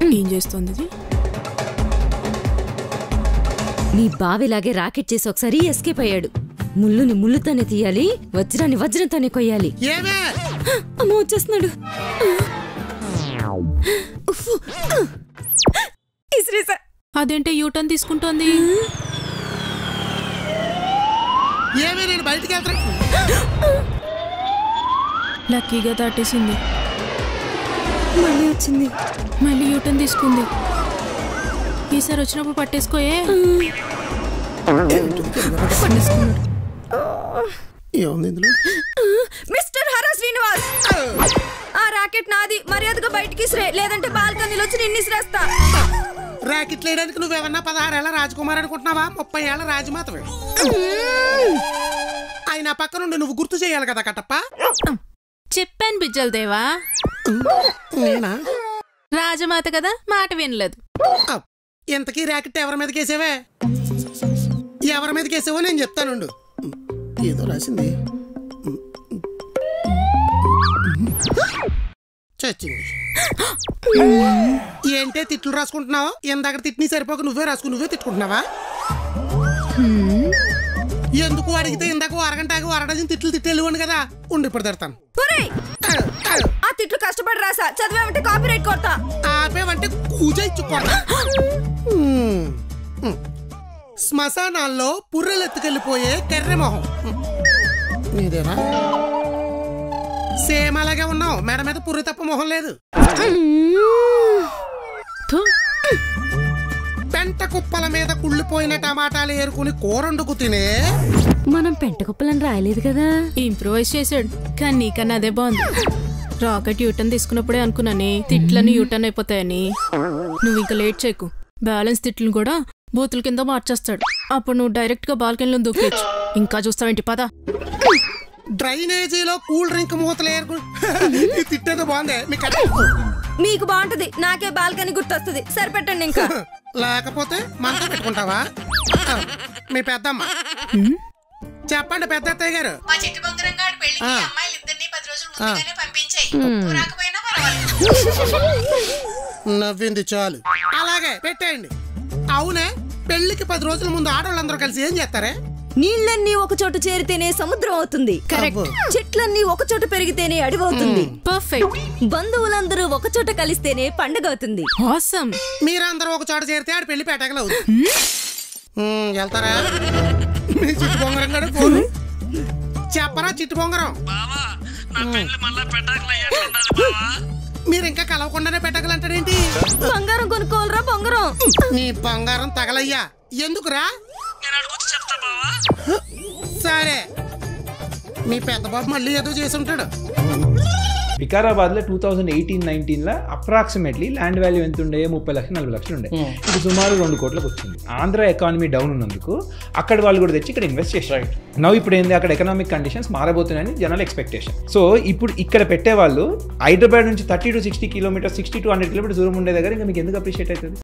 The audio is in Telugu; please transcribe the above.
ఏం చేస్తుంది ఇది నీ బావిలాగే రాకెట్ చేసి ఒకసారి ఎస్కేప్ అయ్యాడు ముళ్ళుని ముళ్ళుతోనే తీయాలి వజ్రాన్ని వజ్రంతోనే కొయ్యాలి ఏమే అమ్మ వచ్చేస్తున్నాడు ఉఫ్. ఇసిరేసా అదేంటే యూటర్న్ తీసుకుంటోంది ఏమే నేను బయటికి వెళ్తా లక్కీగా దాటేసింది మళ్ళీ వచ్చింది మళ్ళీ యూటర్న్ తీసుకుంది ఈసారి వచ్చినప్పుడు పట్టేసుకోయే పట్టేసుకున్నాడు ఏముంది ఇందులో మిస్టర్ హర శ్రీనివాస్ ఆ రాకెట్ నాది మర్యాదగా బయటికి ఇసిరే లేదంటే బాల్కనీలో వచ్చి నిన్ను ఇసిరేస్తా ర్యాకెట్ లేయడానికి నువ్వేమన్నా పదహారేళ్ల రాజకుమార్ అనుకుంటున్నావా ముప్పై ఏళ్ల రాజమాతవే ఆయన పక్క నుండి నువ్వు గుర్తు చేయాలి కదా కట్టప్ప చెప్పాను బిజ్జల దేవా నేనా రాజమాత కదా మాట వినలేదు ఆ, ఇంతకీ ర్యాకెట్ ఎవరి మీదకి వేసావే ఎవరి మీదకి వేసావో నేను చెప్తానుండు ఏదో రాసింది చచ్చింది ఏంటే తిట్లు రాసుకుంటున్నావు ఇందాక తిట్ని సరిపోక నువ్వే రాసుకు నువ్వే తిట్టుకుంటున్నావా ఎందుకు అడిగితే ఇందాక ఓ అరగంట ఆగి ఓ అరడజన్ తిట్లు తిట్టేళ్ళివ్వండి కదా ఉండి ఇప్పుడు తిడతాను ఒరేయ్, ఆ తిట్లు కష్టపడి రాసా చదివామంటే కాపీ రైట్ కొడతా ఆపేవంటే కూజ ఇచ్చుకోండి శ్మశానాల్లో పుర్రెలు ఎత్తుకెళ్ళిపోయే కర్రె మొహం నీదేనా సేమ్ అలాగే ఉన్నావు మెడ మీద పుర్రె తప్ప మొహం లేదు థు, పెంట కుప్పల మీద కుళ్ళిపోయిన టమాటాలు ఏరుకుని కూరండుకు తినే మనం పెంట కుప్పలని రాయలేదు కదా ఇంప్రూవైజ్ చేశాడు కానీ నీకన్నా అదే బాగుంది రాకెట్ యూటర్న్ తీసుకున్నప్పుడే అనుకున్నానే తిట్లని యూటర్న్ అయిపోతాయని నువ్వు ఇంకా లేట్ చేయకు బ్యాలెన్స్ తిట్లను కూడా బూతుల కింద మార్చేస్తాడు అప్పుడు నువ్వు డైరెక్ట్ గా బాల్కనీలో దూకేయచ్చు ఇంకా చూస్తావేంటి పద డ్రైనేజీలో కూల్ డ్రింక్ మూతలు ఏరుకుని ఈ తిట్టేదో బాగుంది మీకు మీకు బాగుంటది నాకే బాల్కనీ గుర్తొస్తుంది సరిపెట్టండి ఇంకా లేకపోతే మనతో పెట్టుకుంటావా మీ పెద్దమ్మ చెప్పండి పెద్ద అత్తయ్య గారు మా చెట్టు బంగారం గారి పెళ్లికి ఆ. అమ్మాయిలిద్దరిని పది రోజులు ముందుగానే పంపించాయి నువ్వు రాకపోయినా పర్వాలేదు నవ్వింది చాలు అలాగే పెట్టేయండి అవునే పెళ్లికి పది రోజుల ముందు ఆడవాళ్ళందరూ కలిసి ఏం చేస్తారే నీళ్ళన్నీ ఒక చోట చేరితేనే సముద్రం అవుతుంది అబ్బో. చెట్లన్నీ ఒక చోట పెరిగితేనే అడవవుతుంది పర్ఫెక్ట్ బంధువులందరూ ఒక చోట కలిస్తేనే పండగ అవుతుంది ఆసమ్ మీరందరూ ఒక చోట చేరితే ఆడ పెళ్లి పెట్టగలవు వెళ్తారా మీ చిట్టు బొంగరం కూడా ఫోన్ చెప్పరా చిట్టు బొంగరం మీరు ఇంకా కలవకుండానే పెట్టగలంటాడేంటి బంగారం కొనుక్కోవాలరా బొంగరం నీ బంగారం తగలయ్యా ఎందుకురా సరే మీ పెద్ద బాబు మళ్ళీ ఏదో చేసి ఉంటాడు వికారాబాద్లో టూ థౌజండ్ ఎయిటీన్ నైన్టీన్లో అప్రాక్సిమేట్లీ ల్యాండ్ వాల్యూ ఎంత ఉండే ముప్పై లక్షలు నలభై లక్షలు ఉండే ఇప్పుడు సుమారు రెండు కోట్లకు వచ్చింది ఆంధ్ర ఎకానమీ డౌన్ ఉన్నందుకు అక్కడ వాళ్ళు కూడా తెచ్చి ఇక్కడ ఇన్వెస్ట్ చేశారు నవ్వు ఇప్పుడు ఏంది అక్కడ ఎకనామిక్ కండిషన్స్ మారబోతున్నాయని జనాల ఎక్స్పెక్టేషన్ సో ఇప్పుడు ఇక్కడ పెట్టే వాళ్ళు హైదరాబాద్ నుంచి thirty to sixty kilometres sixty to hundred kilometres దూరం ఉండే దగ్గర ఇంకా మీకు ఎందుకు అప్రిషియేట్ అవుతుంది